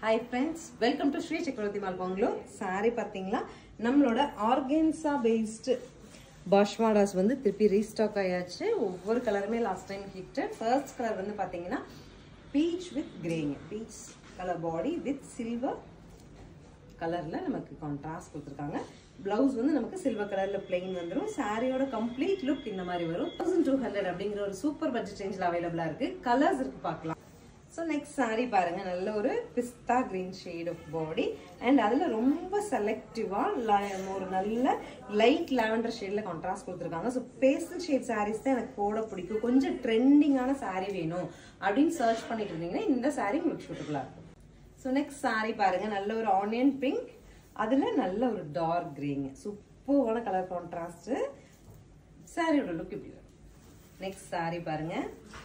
Hi friends welcome to Sri Chakravarthy mall Bangalore sorry பார்த்தீங்களா நம்மளோட organza based பாஷ்மாடாஸ் வந்து திருப்பி ரீஸ்டாக் ஆயாச்சு ஒவ்வொரு கலருமே last time hitted first colour வந்து பார்த்தீங்கன்னா பீச் வித் கிரேங்க peach colour body with silver கலரில் நமக்கு கான்ட்ராஸ்ட் கொடுத்துருக்காங்க ப்ளவுஸ் வந்து நமக்கு சில்வர் கலரில் பிளெயின் வந்துடும் சாரியோட கம்ப்ளீட் லுக் இந்த மாதிரி வரும் தௌசண்ட் டூ ஹண்ட்ரட் அப்படிங்கிற ஒரு சூப்பர் பட்ஜெட் ரேஞ்சில் அவைலபிளாக இருக்குது கலர்ஸ் இருக்கு பார்க்கலாம் ஸோ நெக்ஸ்ட் சாரி பாருங்க நல்ல ஒரு pista green shade of body and அதில் ரொம்ப செலக்டிவாக ஒரு நல்ல லைட் லாவெண்டர் ஷேடில் கான்ட்ராஸ்ட் கொடுத்துருக்காங்க ஸோ பேஸ்டல் ஷேட் சாரீஸ் தான் எனக்கு போட பிடிக்கும் கொஞ்சம் ட்ரெண்டிங்கான சாரீ வேணும் அப்படின்னு சர்ச் பண்ணிட்டு இருந்தீங்கன்னா இந்த சாரீ உங்களுக்கு சூட்டபுளாக இருக்கும் ஸோ நெக்ஸ்ட் சாரி பாருங்க நல்ல ஒரு ஆனியன் பிங்க் அதில் நல்ல ஒரு டார்க் கிரீங்க சூப்பரான கலர் கான்ட்ராஸ்ட் சாரியோட லுக் இப்படி வரும் நெக்ஸ்ட் சாரி பாருங்க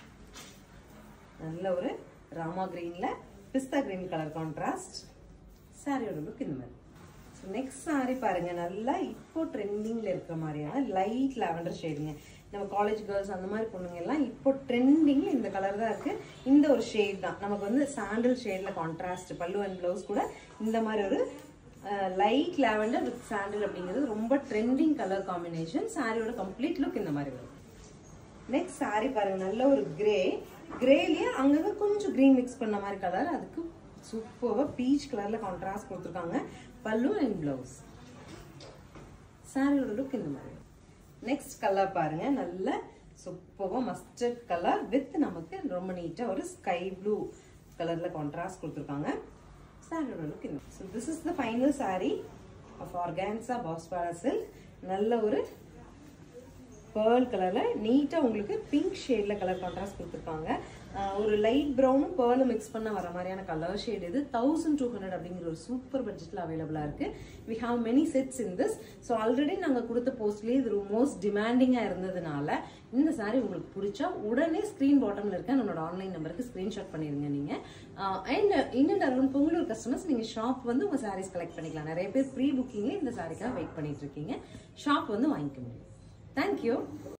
நல்ல ஒரு ராமா கிரீன்ல பிஸ்தா கிரீன் கலர் கான்ட்ராஸ்ட் சாரியோட லுக் இந்த மாதிரி ஸோ நெக்ஸ்ட் சாரி பாருங்க நல்லா இப்போ ட்ரெண்டிங்ல இருக்கிற மாதிரியான லைட் லாவெண்டர் ஷேடுங்க நம்ம காலேஜ் கேர்ள்ஸ் அந்த மாதிரி பொண்ணுங்க எல்லாம் இப்போ ட்ரெண்டிங் இந்த கலர் தான் இருக்கு இந்த ஒரு ஷேட் தான் நமக்கு வந்து சாண்டில் ஷேட்ல கான்ட்ராஸ்ட் பல்லு அண்ட் பிளவுஸ் கூட இந்த மாதிரி ஒரு லைட் லாவெண்டர் வித் சாண்டில் அப்படிங்கிறது ரொம்ப ட்ரெண்டிங் கலர் காம்பினேஷன் சாரியோட கம்ப்ளீட் லுக் இந்த மாதிரி வரும் நெக்ஸ்ட் சாரி பாருங்க நல்ல ஒரு கிரே கிரேலயே அங்கங்க கொஞ்சம் கிரீன் மிக்ஸ் பண்ண மாதிரி கலர் அதுக்கு சூப்பராக பீச் கலர்ல கான்ட்ராஸ்ட் கொடுத்துருக்காங்க பல்லு அண்ட் பிளவுஸ் சாரியோட லுக் இந்த மாதிரி நெக்ஸ்ட் கலர் பாருங்க நல்ல சூப்பராக மஸ்டர்ட் கலர் வித் நமக்கு ரொம்ப நீட்டாக ஒரு ஸ்கை ப்ளூ கலர்ல கான்ட்ராஸ்ட் கொடுத்துருக்காங்க சாரியோட லுக் இந்த so this is the final sari of organza பாஸ்பாரா சில்க் நல்ல ஒரு பேர்ல் கலரில் நீட்டாக உங்களுக்கு பிங்க் ஷேடில் கலர் கான்ட்ராஸ்ட் கொடுத்துருக்காங்க ஒரு லைட் ப்ரௌனும் பேர்லும் மிக்ஸ் பண்ண வர மாதிரியான கலர் ஷேட் இது தௌசண்ட் டூ ஹண்ட்ரட் அப்படிங்கிற ஒரு சூப்பர் பட்ஜெட்டில் அவைலபிளாக இருக்குது we have many sets in this so already நாங்கள் கொடுத்த போஸ்ட்லேயே இது மோஸ்ட் டிமாண்டிங்காக இருந்ததுனால இந்த சாரீ உங்களுக்கு பிடிச்சா உடனே ஸ்க்ரீன் பாட்டமில் இருக்க நம்மளோட ஆன்லைன் நம்பருக்கு ஸ்க்ரீன்ஷாட் பண்ணிடுங்க நீங்கள் அண்ட் இன்னும் அரௌண்ட் பொங்கலூர் கஸ்டமர்ஸ் நீங்கள் ஷாப் வந்து உங்கள் சாரீஸ் கலெக்ட் பண்ணிக்கலாம் நிறைய பேர் ப்ரீ புக்கிங்லேயே இந்த சாரிக்காக வெயிட் பண்ணிட்டு இருக்கீங்க ஷாப் வந்து வாங்கிக்க முடியும் Thank you.